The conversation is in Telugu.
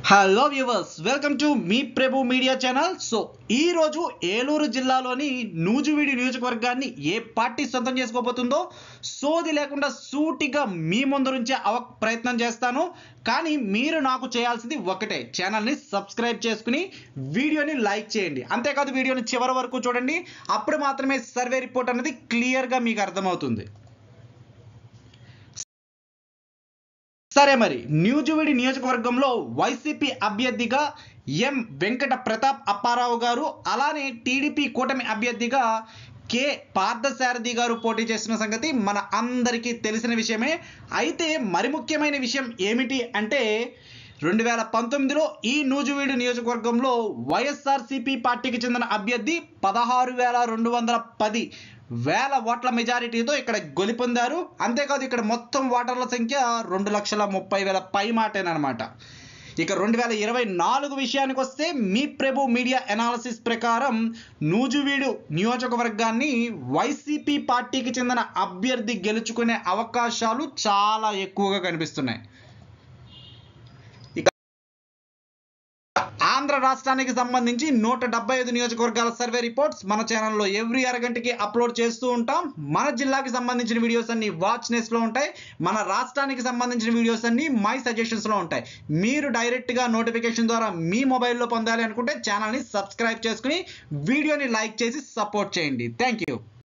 హలో వ్యూవర్స్ వెల్కమ్ టు మీ ప్రభు మీడియా ఛానల్ సో ఈ రోజు ఏలూరు జిల్లాలోని నూజువీడి నియోజకవర్గాన్ని ఏ పార్టీ సొంతం చేసుకోబోతుందో సోది లేకుండా సూటిగా మీ ముందు నుంచే అవ ప్రయత్నం చేస్తాను కానీ మీరు నాకు చేయాల్సింది ఒకటే ఛానల్ని సబ్స్క్రైబ్ చేసుకుని వీడియోని లైక్ చేయండి అంతేకాదు వీడియోని చివరి వరకు చూడండి అప్పుడు మాత్రమే సర్వే రిపోర్ట్ అనేది క్లియర్గా మీకు అర్థమవుతుంది సరే మరి న్యూజువిడి నియోజకవర్గంలో వైసీపీ అభ్యర్థిగా ఎం వెంకట ప్రతాప్ అప్పారావు గారు అలానే టీడీపీ కూటమి అభ్యర్థిగా కె పార్థసారథి గారు పోటీ చేస్తున్న సంగతి మన అందరికీ తెలిసిన విషయమే అయితే మరి ముఖ్యమైన విషయం ఏమిటి అంటే రెండు వేల పంతొమ్మిదిలో ఈ నూజువీడు నియోజకవర్గంలో వైఎస్ఆర్సీపీ పార్టీకి చెందిన అభ్యర్థి పదహారు వేల రెండు వందల పది వేల ఓట్ల మెజారిటీతో ఇక్కడ గెలుపొందారు అంతేకాదు ఇక్కడ మొత్తం ఓటర్ల సంఖ్య రెండు లక్షల ముప్పై వేల పై మాటేనమాట ఇక రెండు వేల ఇరవై నాలుగు విషయానికి వస్తే మీ ప్రభు మీడియా ఎనాలసిస్ ప్రకారం నూజువీడు నియోజకవర్గాన్ని వైసీపీ పార్టీకి చెందిన అభ్యర్థి గెలుచుకునే అవకాశాలు చాలా ఎక్కువగా కనిపిస్తున్నాయి ఆంధ్ర రాష్ట్రానికి సంబంధించి నూట డెబ్బై ఐదు నియోజకవర్గాల సర్వే రిపోర్ట్స్ మన ఛానల్లో ఎవ్రీ అరగంటకి అప్లోడ్ చేస్తూ ఉంటాం మన జిల్లాకి సంబంధించిన వీడియోస్ అన్ని వాచ్ నెస్ట్లో ఉంటాయి మన రాష్ట్రానికి సంబంధించిన వీడియోస్ అన్ని మై సజెషన్స్లో ఉంటాయి మీరు డైరెక్ట్గా నోటిఫికేషన్ ద్వారా మీ మొబైల్లో పొందాలి అనుకుంటే ఛానల్ని సబ్స్క్రైబ్ చేసుకుని వీడియోని లైక్ చేసి సపోర్ట్ చేయండి థ్యాంక్ యూ